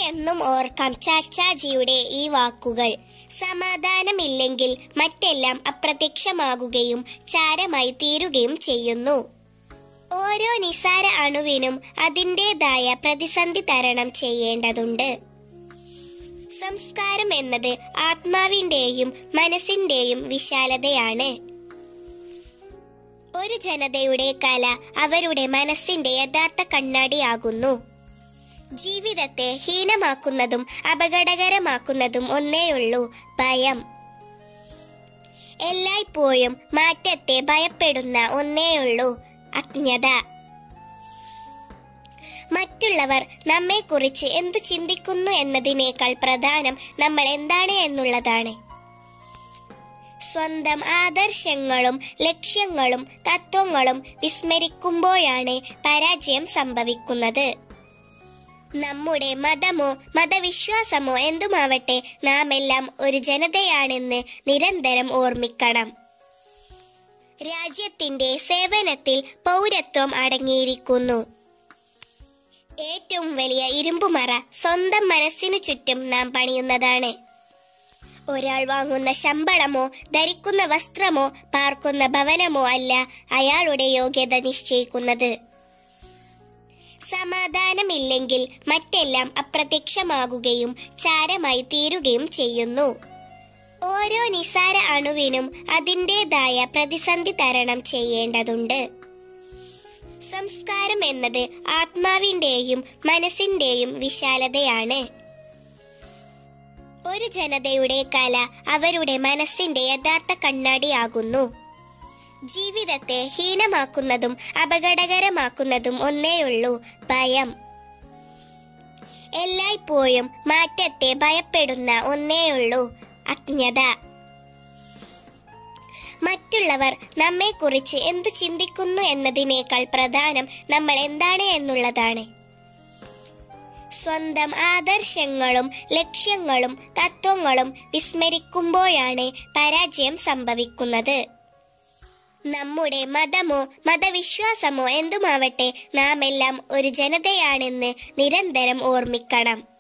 എന്നും ഓർക്കാം ചാച്ചാജിയുടെ ഈ വാക്കുകൾ സമാധാനമില്ലെങ്കിൽ മറ്റെല്ലാം അപ്രത്യക്ഷമാകുകയും ചാരമായി തീരുകയും ചെയ്യുന്നു ഓരോ നിസാര അണുവിനും അതിൻ്റെതായ പ്രതിസന്ധി തരണം ചെയ്യേണ്ടതുണ്ട് സംസ്കാരം എന്നത് ആത്മാവിൻ്റെയും മനസ്സിൻ്റെയും വിശാലതയാണ് ഒരു ജനതയുടെ കല അവരുടെ മനസ്സിന്റെ യഥാർത്ഥ കണ്ണാടിയാകുന്നു ജീവിതത്തെ ഹീനമാക്കുന്നതും അപകടകരമാക്കുന്നതും ഒന്നേയുള്ളൂ ഭയം എല്ലായ്പ്പോഴും മാറ്റത്തെ ഭയപ്പെടുന്ന ഒന്നേയുള്ളൂ അജ്ഞത മറ്റുള്ളവർ നമ്മെക്കുറിച്ച് എന്തു ചിന്തിക്കുന്നു എന്നതിനേക്കാൾ പ്രധാനം നമ്മൾ എന്താണ് എന്നുള്ളതാണ് സ്വന്തം ആദർശങ്ങളും ലക്ഷ്യങ്ങളും തത്വങ്ങളും വിസ്മരിക്കുമ്പോഴാണ് പരാജയം സംഭവിക്കുന്നത് നമ്മുടെ മതമോ മതവിശ്വാസമോ എന്തുമാവട്ടെ നാം എല്ലാം ഒരു ജനതയാണെന്ന് നിരന്തരം ഓർമ്മിക്കണം രാജ്യത്തിന്റെ സേവനത്തിൽ പൗരത്വം അടങ്ങിയിരിക്കുന്നു ഏറ്റവും വലിയ ഇരുമ്പുമറ സ്വന്തം മനസ്സിനു ചുറ്റും നാം പണിയുന്നതാണ് ഒരാൾ വാങ്ങുന്ന ശമ്പളമോ ധരിക്കുന്ന വസ്ത്രമോ പാർക്കുന്ന ഭവനമോ അല്ല അയാളുടെ യോഗ്യത നിശ്ചയിക്കുന്നത് സമാധാനമില്ലെങ്കിൽ മറ്റെല്ലാം അപ്രത്യക്ഷമാകുകയും ചാരമായി തീരുകയും ചെയ്യുന്നു ഓരോ നിസാര അണുവിനും അതിൻ്റെതായ പ്രതിസന്ധി തരണം ചെയ്യേണ്ടതുണ്ട് സംസ്കാരം എന്നത് ആത്മാവിൻ്റെയും മനസ്സിൻ്റെയും വിശാലതയാണ് ഒരു ജനതയുടെ കല അവരുടെ മനസ്സിന്റെ യഥാർത്ഥ കണ്ണാടിയാകുന്നു ജീവിതത്തെ ഹീനമാക്കുന്നതും അപകടകരമാക്കുന്നതും ഒന്നേയുള്ളൂ ഭയം എല്ലായ്പ്പോഴും മാറ്റത്തെ ഭയപ്പെടുന്ന ഒന്നേയുള്ളൂ അജ്ഞത മറ്റുള്ളവർ നമ്മെക്കുറിച്ച് എന്തു ചിന്തിക്കുന്നു എന്നതിനേക്കാൾ പ്രധാനം നമ്മൾ എന്താണ് എന്നുള്ളതാണ് സ്വന്തം ആദർശങ്ങളും ലക്ഷ്യങ്ങളും തത്വങ്ങളും വിസ്മരിക്കുമ്പോഴാണ് പരാജയം സംഭവിക്കുന്നത് നമ്മുടെ മതമോ മതവിശ്വാസമോ എന്തുമാവട്ടെ നാം എല്ലാം ഒരു ജനതയാണെന്ന് നിരന്തരം ഓർമ്മിക്കണം